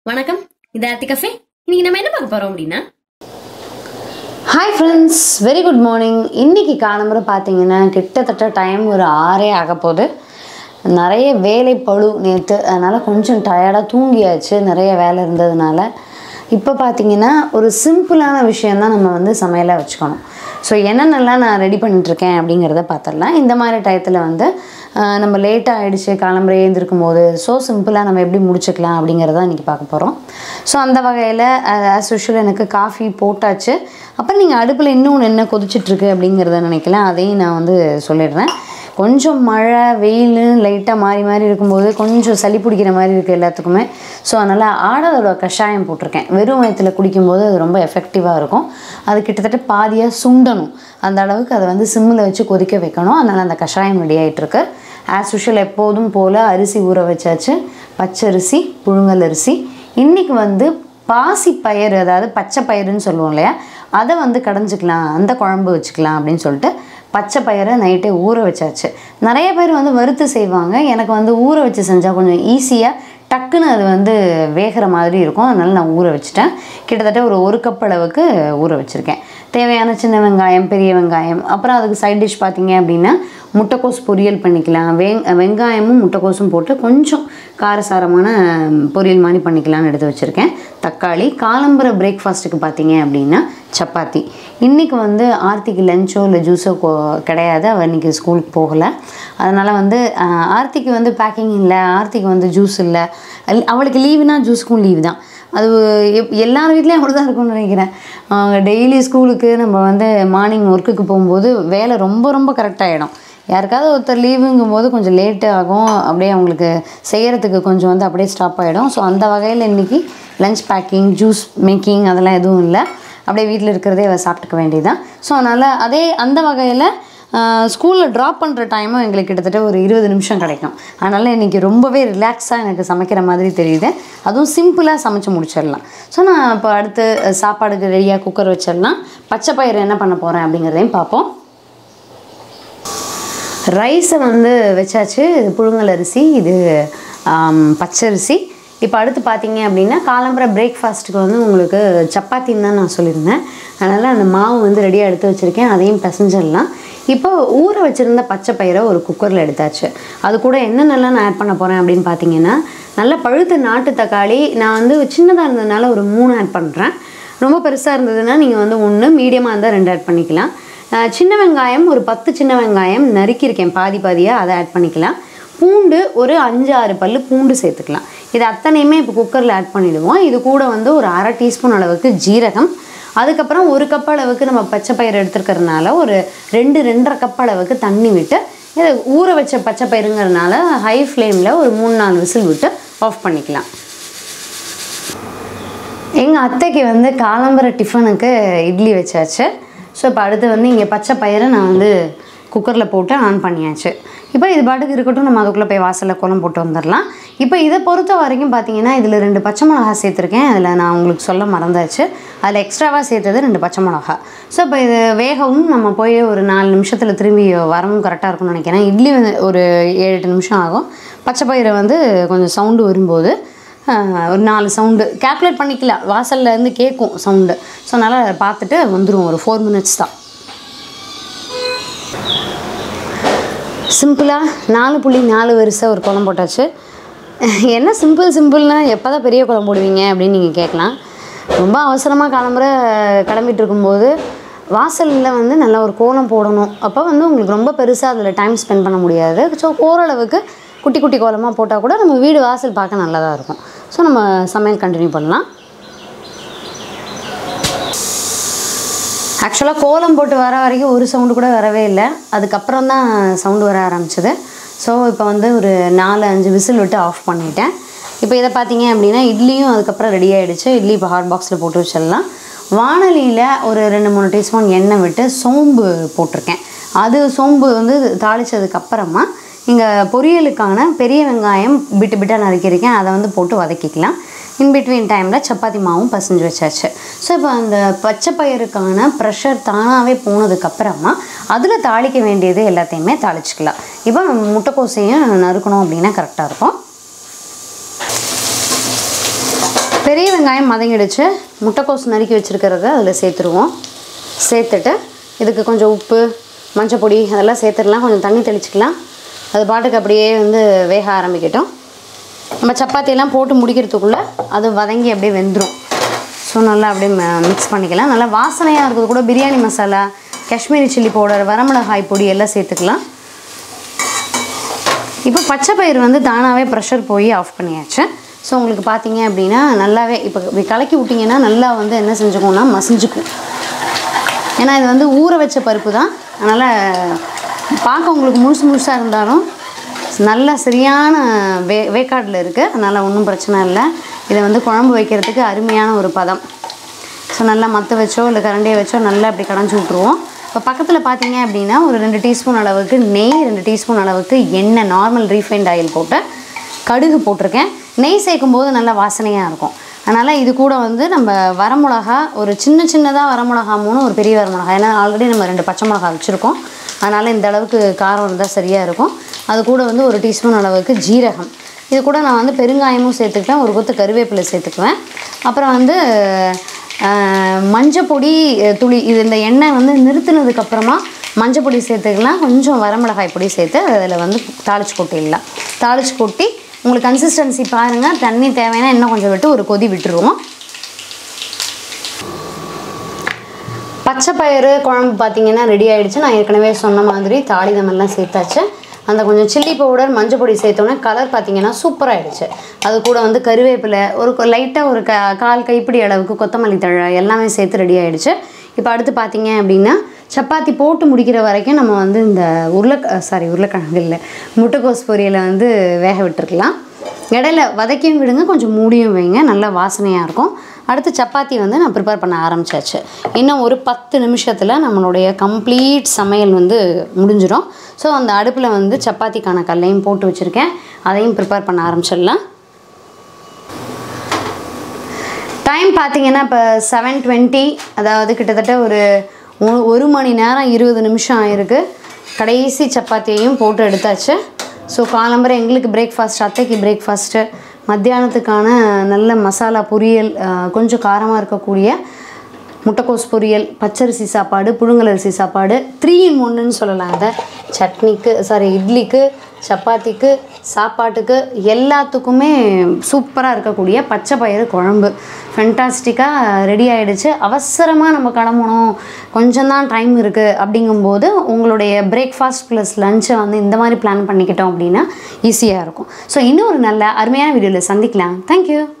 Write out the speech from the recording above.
வணக்கம் இது ஆர்த்தி கஃபே இன்னைக்கு நம்ம என்ன பார்க்க போறோம் அப்படின்னா hi friends very good morning இன்றைக்கி காலம்புற பார்த்தீங்கன்னா கிட்டத்தட்ட டைம் ஒரு ஆறே ஆக போகுது நிறைய வேலை பழு நேற்று அதனால் கொஞ்சம் டயர்டாக தூங்கியாச்சு நிறைய வேலை இருந்ததுனால இப்போ பார்த்தீங்கன்னா ஒரு சிம்பிளான விஷயந்தான் நம்ம வந்து சமையலாக வச்சுக்கணும் ஸோ என்னென்னலாம் நான் ரெடி பண்ணிட்டுருக்கேன் அப்படிங்கிறத பார்த்துடலாம் இந்த மாதிரி டயத்தில் வந்து ஆஹ், நம்ம லேட்டாக ஆகிடுச்சு காலம்புரை எழுந்திருக்கும் போது ஸோ சிம்பிளாக நம்ம எப்படி முடிச்சுக்கலாம் அப்படிங்கிறத இன்றைக்கி பார்க்க போகிறோம் ஸோ அந்த வகையில் ஆஸ் யூஷுவல் எனக்கு காஃபி போட்டாச்சு அப்புறம் நீங்கள் அடுப்பில் இன்னும் என்ன கொதிச்சிட்ருக்கு அப்படிங்கிறத நினைக்கலாம் அதையும் நான் வந்து சொல்லிடுறேன் கொஞ்சம் மழை வெயில் லைட்டாக மாறி மாறி இருக்கும்போது கொஞ்சம் சளி பிடிக்கிற மாதிரி இருக்குது எல்லாத்துக்குமே ஸோ அதனால் ஆடாதோட கஷாயம் போட்டிருக்கேன் வெறும் வயத்தில் குடிக்கும்போது அது ரொம்ப எஃபெக்டிவாக இருக்கும் அது கிட்டத்தட்ட பாதியாக சுண்டணும் அந்த அளவுக்கு அதை வந்து சிம்மில் வச்சு கொதிக்க வைக்கணும் அதனால் அந்த கஷாயம் ரெடி ஆகிட்டுருக்கு ஆஸ் யூஷுவல் எப்போதும் போல் அரிசி ஊற வச்சாச்சு பச்சரிசி புழுங்கல் அரிசி இன்றைக்கி வந்து பாசி பயிறு அதாவது பச்சை பயிறுன்னு சொல்லுவோம் இல்லையா அதை வந்து கடைஞ்சிக்கலாம் அந்த குழம்பு வச்சுக்கலாம் அப்படின்னு சொல்லிட்டு பச்சை பயிரை நைட்டே ஊற வச்சாச்சு நிறைய பேர் வந்து வறுத்து செய்வாங்க எனக்கு வந்து ஊற வச்சு செஞ்சால் கொஞ்சம் ஈஸியாக டக்குன்னு அது வந்து வேகிற மாதிரி இருக்கும் அதனால் நான் ஊற வச்சுட்டேன் கிட்டத்தட்ட ஒரு ஒரு கப் அளவுக்கு ஊற வச்சுருக்கேன் தேவையான சின்ன வெங்காயம் பெரிய வெங்காயம் அப்புறம் அதுக்கு சைட் டிஷ் பார்த்தீங்க அப்படின்னா முட்டைக்கோஸ் பொரியல் பண்ணிக்கலாம் வெங் வெங்காயமும் முட்டைக்கோஸும் போட்டு கொஞ்சம் காரசாரமான பொரியல் மாதிரி பண்ணிக்கலாம்னு எடுத்து வச்சுருக்கேன் தக்காளி காலம்பர பிரேக்ஃபாஸ்ட்டுக்கு பார்த்தீங்க அப்படின்னா சப்பாத்தி இன்றைக்கி வந்து ஆர்த்திக்கு லஞ்சோ இல்லை ஜூஸோ கிடையாது அவள் இன்றைக்கி ஸ்கூலுக்கு போகலை அதனால் வந்து ஆஹ், ஆர்த்திக்கு வந்து பேக்கிங் இல்லை ஆர்த்திக்கு வந்து ஜூஸ் இல்லை அல்- அவளுக்கு லீவுனா ஜூஸுக்கும் லீவு தான் அது எப் எல்லார் வீட்லேயும் அப்படி தான் இருக்கும்னு நினைக்கிறேன் டெய்லி ஸ்கூலுக்கு நம்ம வந்து மார்னிங் ஒர்க்குக்கு போகும்போது வேலை ரொம்ப ரொம்ப கரெக்டாகிடும் யாருக்காவது ஒருத்தர் லீவுங்கும் போது கொஞ்சம் லேட்டு ஆகும் அப்படியே அவங்களுக்கு செய்கிறதுக்கு கொஞ்சம் வந்து அப்படியே ஸ்டாப் ஆகிடும் ஸோ அந்த வகையில் இன்றைக்கி லஞ்ச் பேக்கிங் ஜூஸ் மேக்கிங் அதெல்லாம் எதுவும் இல்லை அப்படியே வீட்டில் இருக்கிறதே அவ சாப்பிட்டுக்க வேண்டியதுதான் ஸோ அதனால் அதே அந்த வகையில் ஸ்கூலில் ட்ராப் பண்ணுற டைமும் எங்களுக்கு கிட்டத்தட்ட ஒரு இருபது நிமிஷம் கிடைக்கும் அதனால் இன்றைக்கி ரொம்பவே ரிலாக்ஸாக எனக்கு சமைக்கிற மாதிரி தெரியுது அதுவும் சிம்பிளாக சமைச்சு முடிச்சிடலாம் ஸோ நான் இப்போ அடுத்து அஹ், சாப்பாடுக்கு ரெடியாக குக்கர் வச்சிடலாம் பச்சை பயிறு என்ன பண்ண போகிறேன் அப்படிங்கிறதையும் பார்ப்போம் ரைஸை வந்து வச்சாச்சு இது புழுங்கல் அரிசி இது ஆம், பச்சரிசி இப்போ அடுத்து பார்த்தீங்க அப்படின்னா காலம்பர பிரேக்ஃபாஸ்ட்டுக்கு வந்து உங்களுக்கு சப்பாத்தின்னு தான் நான் சொல்லியிருந்தேன் அதனால் அந்த மாவு வந்து ரெடியாக எடுத்து வச்சுருக்கேன் அதையும் பிசைஞ்சிடலாம் இப்போ ஊற வச்சுருந்த பச்சை பயிரை ஒரு குக்கரில் எடுத்தாச்சு அது கூட என்னென்னலாம் நான் ஆட் பண்ண போகிறேன் அப்படின்னு பார்த்தீங்கன்னா நல்ல பழுத்த நாட்டு தக்காளி நான் வந்து சின்னதாக இருந்ததுனால ஒரு மூணு ஆட் பண்ணுறேன் ரொம்ப பெருசாக இருந்ததுன்னா நீங்கள் வந்து ஒன்று மீடியமாக இருந்தால் ரெண்டு ஆட் பண்ணிக்கலாம் அஹ் சின்ன வெங்காயம் ஒரு பத்து சின்ன வெங்காயம் நறுக்கியிருக்கேன் பாதி பாதியாக அதை ஆட் பண்ணிக்கலாம் பூண்டு ஒரு அஞ்சு ஆறு பல்லு பூண்டு சேர்த்துக்கலாம் இது அத்தனையுமே இப்போ குக்கரில் ஆட் பண்ணிடுவோம் இது கூட வந்து ஒரு அரை டீஸ்பூன் அளவுக்கு ஜீரகம் அதுக்கப்புறம் ஒரு கப் அளவுக்கு நம்ம பச்சை பயிறு எடுத்துருக்கறனால ஒரு ரெண்டு ரெண்டரை கப் அளவுக்கு தண்ணி விட்டு இதை ஊற வச்ச பச்சை பயிருங்கிறதுனால ஹை ஃப்ளேமில் ஒரு மூணு நாலு விசில் விட்டு ஆஃப் பண்ணிக்கலாம் எங்கள் அத்தைக்கு வந்து காலம்பர டிஃபனுக்கு இட்லி வச்சாச்சு ஸோ இப்போ அடுத்து வந்து இங்கே பச்சை பயிரை நான் வந்து குக்கரில் போட்டு ஆன் பண்ணியாச்சு இப்போ இது பாட்டுக்கு இருக்கட்டும் நம்ம அதுக்குள்ளே போய் வாசலில் குளம் போட்டு வந்துடலாம் இப்போ இதை பொறுத்த வரைக்கும் பார்த்தீங்கன்னா இதில் ரெண்டு பச்சை மிளகா சேர்த்துருக்கேன் அதில் நான் உங்களுக்கு சொல்ல மறந்தாச்சு அதில் எக்ஸ்ட்ராவாக சேர்த்தது ரெண்டு பச்சை மிளகா ஸோ இப்போ இது வேகவும் நம்ம போய் ஒரு நாலு நிமிஷத்தில் திரும்பி வரவும் கரெக்டாக இருக்கும்னு நினைக்கிறேன் இட்லி வந்து ஒரு ஏழு எட்டு நிமிஷம் ஆகும் பச்சை பயிரை வந்து கொஞ்சம் சவுண்டு வரும்போது ஆஹ் ஒரு நாலு சவுண்டு கேல்குலேட் பண்ணிக்கலாம் வாசல்ல இருந்து கேட்கும் சவுண்டு ஸோ அதனால் பார்த்துட்டு வந்துடும் ஒரு ஃபோர் மினிட்ஸ் தான் சிம்பிளாக நாலு புள்ளி நாலு வரிசை ஒரு குளம் போட்டாச்சு என்ன சிம்பிள் சிம்பிள்னா எப்போ தான் பெரிய குளம் போடுவீங்க அப்படின்னு நீங்கள் கேட்கலாம் ரொம்ப அவசரமாக கிளம்புற கிளம்பிட்டு இருக்கும்போது வாசலில் வந்து நல்ல ஒரு கோலம் போடணும் அப்போ வந்து உங்களுக்கு ரொம்ப பெருசாக அதில் டைம் ஸ்பெண்ட் பண்ண முடியாது ஸோ ஓரளவுக்கு குட்டி குட்டி கோலமாக போட்டால் கூட நம்ம வீடு வாசல் பார்க்க நல்லதாக இருக்கும் ஸோ நம்ம சமையல் கண்டினியூ பண்ணலாம் ஆக்சுவலாக கோலம் போட்டு வர வரைக்கும் ஒரு சவுண்டு கூட வரவே இல்லை அதுக்கப்புறம் தான் சவுண்டு வர ஆரம்பிச்சது ஸோ இப்போ வந்து ஒரு நாலு அஞ்சு விசில் விட்டு ஆஃப் பண்ணிட்டேன் இப்போ இதை பார்த்தீங்க அப்படின்னா இட்லியும் அதுக்கப்புறம் ரெடி ஆகிடுச்சு இட்லி இப்போ ஹாட் பாக்ஸில் போட்டு வச்சிடலாம் வானலியில் ஒரு ரெண்டு மூணு டீஸ்பூன் எண்ணெய் விட்டு சோம்பு போட்டிருக்கேன் அது சோம்பு வந்து தாளித்ததுக்கப்புறமா இங்கே பொரியலுக்கான பெரிய வெங்காயம் பிட்டு பிட்டாக நறுக்கியிருக்கேன் அதை வந்து போட்டு வதக்கிக்கலாம் இன் பிட்வீன் டைமில் சப்பாத்தி மாவும் பசஞ்சு வச்சாச்சு ஸோ இப்போ அந்த பச்சை பயிறுக்கான ப்ரெஷர் தானாகவே போனதுக்கப்புறமா அதில் தாளிக்க வேண்டியது எல்லாத்தையுமே தாளிச்சுக்கலாம் இப்போ முட்டைக்கோசையும் நறுக்கணும் அப்படின்னா கரெக்டாக இருக்கும் பெரிய வெங்காயம் மதங்கிடுச்சு முட்டைக்கோஸ் நறுக்கி வச்சுருக்கிறத அதில் சேர்த்துருவோம் சேர்த்துட்டு இதுக்கு கொஞ்சம் உப்பு மஞ்சள் பொடி அதெல்லாம் சேர்த்துடலாம் கொஞ்சம் தண்ணி தெளிச்சுக்கலாம் அது பாட்டுக்கு அப்படியே வந்து வேக ஆரம்பிக்கட்டும் நம்ம சப்பாத்தியெல்லாம் போட்டு முடிக்கிறதுக்குள்ளே அது வதங்கி அப்படியே வெந்துடும் ஸோ நல்லா அப்படியே மிக்ஸ் பண்ணிக்கலாம் நல்லா வாசனையாக இருக்கிறது கூட பிரியாணி மசாலா காஷ்மீரி சில்லி பவுடர் வரமிளகாய் பொடி எல்லாம் சேர்த்துக்கலாம் இப்போ பச்சை பயிர் வந்து தானாகவே ப்ரெஷர் போய் ஆஃப் பண்ணியாச்சு ஸோ உங்களுக்கு பார்த்தீங்க அப்படின்னா நல்லாவே இப்போ இப்படி கலக்கி விட்டிங்கன்னா நல்லா வந்து என்ன செஞ்சுக்கும்னா மசிஞ்சுக்கும் ஏன்னா இது வந்து ஊற வச்ச பருப்பு தான் அதனால் பார்க்க உங்களுக்கு முழுசு முழுசாக இருந்தாலும் நல்ல சரியான வே வேக்காடில் இருக்குது அதனால் ஒன்றும் பிரச்சனை இல்லை இதை வந்து குழம்பு வைக்கிறதுக்கு அருமையான ஒரு பதம் ஸோ நல்லா மற்ற வச்சோ இல்லை கரண்டியை வச்சோ நல்லா அப்படி கடைஞ்சி விட்ருவோம் இப்போ பக்கத்தில் பார்த்தீங்க அப்படின்னா ஒரு ரெண்டு டீஸ்பூன் அளவுக்கு நெய் ரெண்டு டீஸ்பூன் அளவுக்கு எண்ணெய் நார்மல் ரீஃபைண்ட் ஆயில் போட்டு கடுகு போட்டிருக்கேன் நெய் சேர்க்கும் போது நல்லா வாசனையாக இருக்கும் அதனால் இது கூட வந்து நம்ம வரமிளகா ஒரு சின்ன சின்னதாக வரமிளகா மூணு ஒரு பெரிய வரமிளகா ஏன்னா ஆல்ரெடி நம்ம ரெண்டு பச்சை மிளகா வச்சுருக்கோம் அதனால் இந்த அளவுக்கு காரம் இருந்தால் சரியாக இருக்கும் அது கூட வந்து ஒரு டீஸ்பூன் அளவுக்கு ஜீரகம் இது கூட நான் வந்து பெருங்காயமும் சேர்த்துக்கிட்டேன் ஒரு கொத்து கருவேப்பிலை சேர்த்துக்குவேன் அப்புறம் வந்து ஆஹ், மஞ்சப்பொடி அஹ், துளி இது இந்த எண்ணெய் வந்து நிறுத்தினதுக்கப்புறமா மஞ்சப்பொடி சேர்த்துக்கலாம் கொஞ்சம் வரமிளகாய் பொடி சேர்த்து அதில் வந்து தாளிச்சு கொட்டிடலாம் தாளிச்சு கொட்டி உங்களுக்கு கன்சிஸ்டன்சி பாருங்கள் தண்ணி தேவைன்னா இன்னும் கொஞ்சம் விட்டு ஒரு கொதி விட்டுருவோம் பச்சை பயிறு குழம்பு பார்த்தீங்கன்னா ரெடி ஆயிடுச்சு நான் ஏற்கனவே சொன்ன மாதிரி தாளிதம் எல்லாம் சேர்த்தாச்சு அந்த கொஞ்சம் சில்லி பவுடர் மஞ்சள் பொடி சேர்த்தோன்னே கலர் பார்த்தீங்கன்னா சூப்பராகிடுச்சு அது கூட வந்து கருவேப்பிலை ஒரு லைட்டாக ஒரு க கால் கைப்பிடி அளவுக்கு கொத்தமல்லி தழை எல்லாமே சேர்த்து ரெடி ஆயிடுச்சு இப்போ அடுத்து பார்த்தீங்க அப்படின்னா சப்பாத்தி போட்டு முடிக்கிற வரைக்கும் நம்ம வந்து இந்த உருளை சாரி உருளைக்கிழங்கு இல்லை முட்டைக்கோஸ் பொரியலை வந்து வேக விட்டுருக்கலாம் இடையில வதக்கியும் விடுங்க கொஞ்சம் மூடியும் வைங்க நல்லா வாசனையாக இருக்கும் அடுத்து சப்பாத்தி வந்து நான் ப்ரிப்பேர் பண்ண ஆரம்பிச்சாச்சு இன்னும் ஒரு பத்து நிமிஷத்தில் நம்மளுடைய கம்ப்ளீட் சமையல் வந்து முடிஞ்சிடும் ஸோ அந்த அடுப்பில் வந்து சப்பாத்திக்கான கல்லையும் போட்டு வச்சுருக்கேன் அதையும் ப்ரிப்பேர் பண்ண ஆரம்பிச்சிடலாம் டைம் பார்த்தீங்கன்னா இப்போ செவன் டுவெண்ட்டி அதாவது கிட்டத்தட்ட ஒரு ஒ- ஒரு மணி நேரம் இருபது நிமிஷம் ஆயிருக்கு கடைசி சப்பாத்தியையும் போட்டு எடுத்தாச்சு ஸோ காலம்பரை எங்களுக்கு பிரேக்ஃபாஸ்ட் அத்தைக்கு பிரேக்ஃபாஸ்ட்டு மத்தியானத்துக்கான நல்ல மசாலா பொரியல் அஹ், கொஞ்சம் காரமாக இருக்கக்கூடிய முட்டைக்கோஸ் பொரியல் பச்சரிசி சாப்பாடு புழுங்கலரிசி சாப்பாடு த்ரீ இன் ஒன்றுன்னு சொல்லலாம் அதை சட்னிக்கு சாரி இட்லிக்கு சப்பாத்திக்கு சாப்பாட்டுக்கு எல்லாத்துக்குமே சூப்பராக இருக்கக்கூடிய பச்சை பயிறு குழம்பு ஃபென்டாஸ்டிக்காக ரெடி ஆயிடுச்சு அவசரமாக நம்ம கிளம்பணும் கொஞ்சம் தான் டைம் இருக்குது அப்படிங்கும்போது உங்களுடைய பிரேக்ஃபாஸ்ட் ப்ளஸ் லஞ்சை வந்து இந்த மாதிரி பிளான் பண்ணிக்கிட்டோம் அப்படின்னா ஈஸியாக இருக்கும் ஸோ இன்னும் ஒரு நல்ல அருமையான வீடியோவில் சந்திக்கலாம் தேங்க்யூ